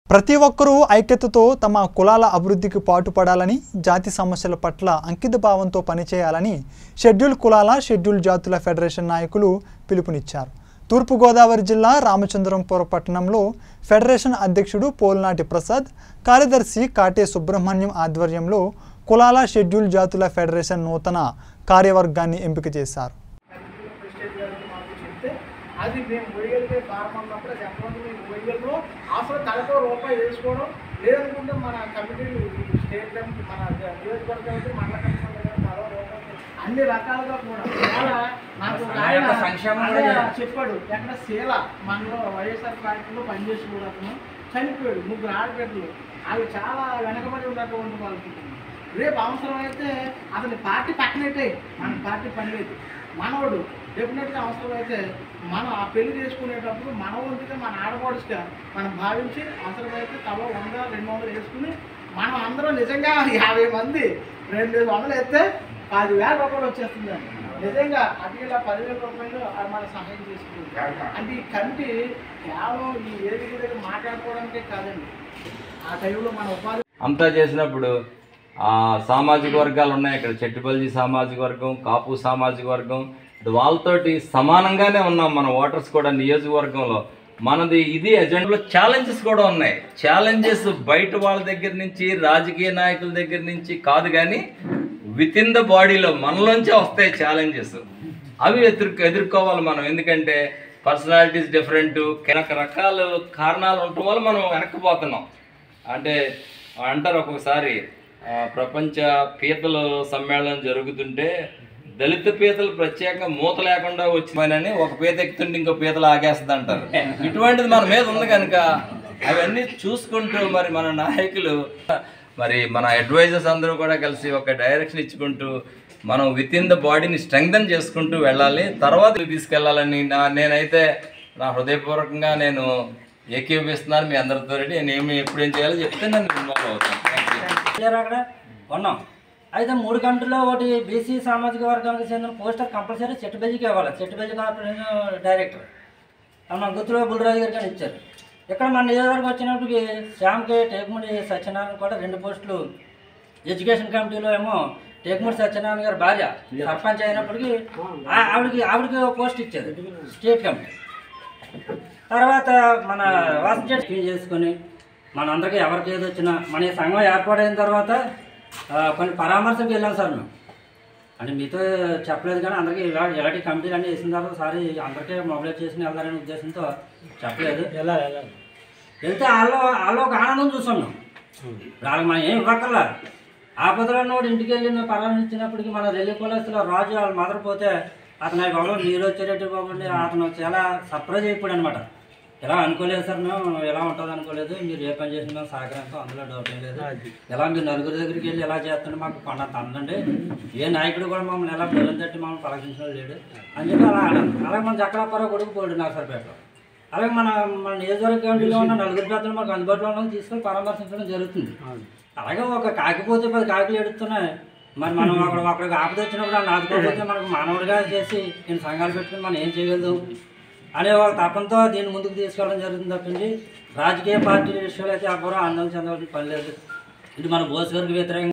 ప్రతి ఒక్కరూ ఐక్యతతో తమ కులాల అభివృద్ధికి పాటుపడాలని జాతి సమస్యల పట్ల అంకిత భావంతో పనిచేయాలని షెడ్యూల్ కులాల షెడ్యూల్ జాతుల ఫెడరేషన్ నాయకులు పిలుపునిచ్చారు తూర్పుగోదావరి జిల్లా రామచంద్రంపురం పట్టణంలో ఫెడరేషన్ అధ్యక్షుడు పోల్నాటి ప్రసాద్ కార్యదర్శి కాటే సుబ్రహ్మణ్యం ఆధ్వర్యంలో కులాల షెడ్యూల్ జాతుల ఫెడరేషన్ నూతన కార్యవర్గాన్ని ఎంపిక చేశారు ప్రెసిడెంట్ గారికి మాకు చెప్తే అది మేము ఒడిగలిగే భారం అన్నప్పుడు అది ఎంతమంది మేము ఒడిగల్లో అసలు తలకో రూపాయి వేసుకోవడం లేదనుకుంటే మన కమిటీలు ఈ స్టేట్ కమిటీ మన నియోజకవర్గ కమిటీ మండల కమిటీ దగ్గర తలో రూపాయి అన్ని రకాలుగా కూడా చాలా నాకు ఒక ఆయన యొక్క సంక్షేమం కూడా అదే చేయాలి. చెప్పాడు ఎక్కడ శీల మనలో వైఎస్ఆర్ పార్టీలో పనిచేసి కూడా అతను చనిపోయాడు ముగ్గురు ఆడబిడ్డలు అవి చాలా వెనకబడి ఉన్నటువంటి వాళ్ళకి రేపు అవసరమైతే అతని పార్టీ పక్కనైతే మన పార్టీ పని లేదు మనవడు డెఫినెట్గా అవసరమైతే మనం ఆ పెళ్లి చేసుకునేటప్పుడు మన వంతుగా మన ఆడపడుచుగా మనం భావించి అవసరమైతే తల వంద రెండు వందలు వేసుకుని మనం అందరం నిజంగా యాభై మంది రెండు వందలు వేస్తే పది వేల రూపాయలు వచ్చేస్తుందండి నిజంగా అది ఇలా పదివేల రూపాయలు అది మన సహాయం చేసుకుంటుంది అంటే ఈ కమిటీ కేవలం ఈ ఏదికి దగ్గర మాట్లాడుకోవడానికే కాదండి ఆ టైంలో మన ఉపాధి అంతా చేసినప్పుడు ఆ సామాజిక వర్గాలు ఉన్నాయి ఇక్కడ చెట్టుపల్లి సామాజిక వర్గం కాపు సామాజిక వర్గం ఇటు వాళ్ళతోటి సమానంగానే ఉన్నాం మన ఓటర్స్ కూడా నియోజకవర్గంలో మనది ఇది ఎజెండాలో ఛాలెంజెస్ కూడా ఉన్నాయి ఛాలెంజెస్ బయట వాళ్ళ దగ్గర నుంచి రాజకీయ నాయకుల దగ్గర నుంచి కాదు కానీ విత్ ఇన్ ద బాడీలో మనలోంచే వస్తాయి ఛాలెంజెస్ అవి ఎదురు ఎదుర్కోవాలి మనం ఎందుకంటే పర్సనాలిటీస్ డిఫరెంట్ రకరకాల కారణాలు ఉండటం వల్ల మనం వెనక్కిపోతున్నాం అంటే అంటారు ఒక్కొక్కసారి ఆ, ప్రపంచ పీతల సమ్మేళనం జరుగుతుంటే దళిత పీతలు ప్రత్యేకంగా మూత లేకుండా వచ్చిపోయినని ఒక పీత ఎక్కుతుంటే ఇంకో పీతలు ఆగేస్తుంది అంటారు ఇటువంటిది మన మీద ఉంది కనుక అవన్నీ చూసుకుంటూ మరి మన నాయకులు మరి మన అడ్వైజర్స్ అందరూ కూడా కలిసి ఒక డైరెక్షన్ ఇచ్చుకుంటూ మనం విత్ ఇన్ ద బాడీని స్ట్రెంగ్థన్ చేసుకుంటూ వెళ్ళాలి తర్వాత తీసుకెళ్ళాలని నా నేనైతే నా హృదయపూర్వకంగా నేను ఏకీభవిస్తున్నాను మీ అందరితో నేను ఏమి ఎప్పుడు ఏం చేయాలో చెప్తే నేను ఇన్వాల్వ్ అవుతాను థ్యాంక్ యూ లేరు అక్కడ ఉన్నాం అయితే మూడు గంటల్లో ఒకటి బీసీ సామాజిక వర్గానికి చెందిన పోస్టర్ కంపల్సరీ చెట్టుబెల్లికి ఇవ్వాలి చెట్టుబెల్లి కార్పొరేషన్ డైరెక్టర్ అది మన గుర్తులో బుల్రాజు గారికి అని ఇచ్చారు ఇక్కడ మన నియోజకవర్గం వచ్చినప్పటికి శ్యామ్కి టేకుముడి సత్యనారాయణ కూడా రెండు పోస్టులు ఎడ్యుకేషన్ కమిటీలో ఏమో టేకుముడి సత్యనారాయణ గారి భార్య సర్పంచ్ అయినప్పటికీ ఆ- ఆవిడకి ఆవిడకి ఒక పోస్ట్ ఇచ్చారు స్టేట్ కమిటీ తర్వాత మన వాసంచెట్ క్లీన్ చేసుకొని మనందరికీ ఎవరికి ఏది వచ్చినా మన ఈ సంఘం ఏర్పాటైన తర్వాత ఆ, కొన్ని పరామర్శకు వెళ్ళాం సార్ మేము అంటే మీతో చెప్పలేదు కానీ అందరికీ ఇలా ఇలాంటి కమిటీలు అన్నీ వేసిన తర్వాత సారి అందరికీ మొబైల్ చేసి వెళ్తారనే ఉద్దేశంతో చెప్పలేదు వెళ్తే వాళ్ళు వాళ్ళు ఒక ఆనందం చూసాం మేము వాళ్ళకి మనం ఏం ఇవ్వక్కర్లా ఆపదలో ఉన్నవాడు ఇంటికి వెళ్ళి మేము పరామర్శించినప్పటికీ మన రెల్లి కులస్తులో రాజు వాళ్ళ మదర్ పోతే అతను బాబు నీరు వచ్చేటట్టు బాబుండి అతను చాలా సర్ప్రైజ్ అయిపోయాడు అనమాట ఇలా అనుకోలేదు సార్ మేము ఎలా ఉంటుంది అనుకోలేదు మీరు ఏ పని చేసినా సహకరిస్తాం అందులో డౌట్ ఏం లేదు ఇలా మీరు నలుగురి దగ్గరికి వెళ్ళి ఎలా చేస్తుంటే మాకు కొండంత అందండి ఏ నాయకుడు కూడా మమ్మల్ని ఎలా బెల్లం తట్టి మమ్మల్ని పలకించడం లేడు అని చెప్పి అలా అన్నాను అలాగే మన చక్రాపురం కొడుకు పోయాడు నాగసరిపేటలో అలాగే మన మన నియోజకవర్గ కమిటీలో ఉన్న నలుగురు పెద్దలు మాకు అందుబాటులో ఉన్న తీసుకొని పరామర్శించడం జరుగుతుంది అలాగే ఒక కాకిపోతే పది కాకులు ఎడుతున్నాయి మరి మనం అక్కడ అక్కడికి ఆపద వచ్చినప్పుడు ఆ నాదుకోకపోతే మనకు మానవుడిగా చేసి నేను సంఘాలు పెట్టుకుని మనం ఏం చేయగలదు అనే ఒక తపంతో దీన్ని ముందుకు తీసుకెళ్ళడం జరుగుతుంది తప్పించి రాజకీయ పార్టీల విషయంలో అయితే ఎవ్వరూ ఆందోళన చెందవలసిన పని లేదు ఇది మన బోస్ గారికి వ్యతిరేకంగా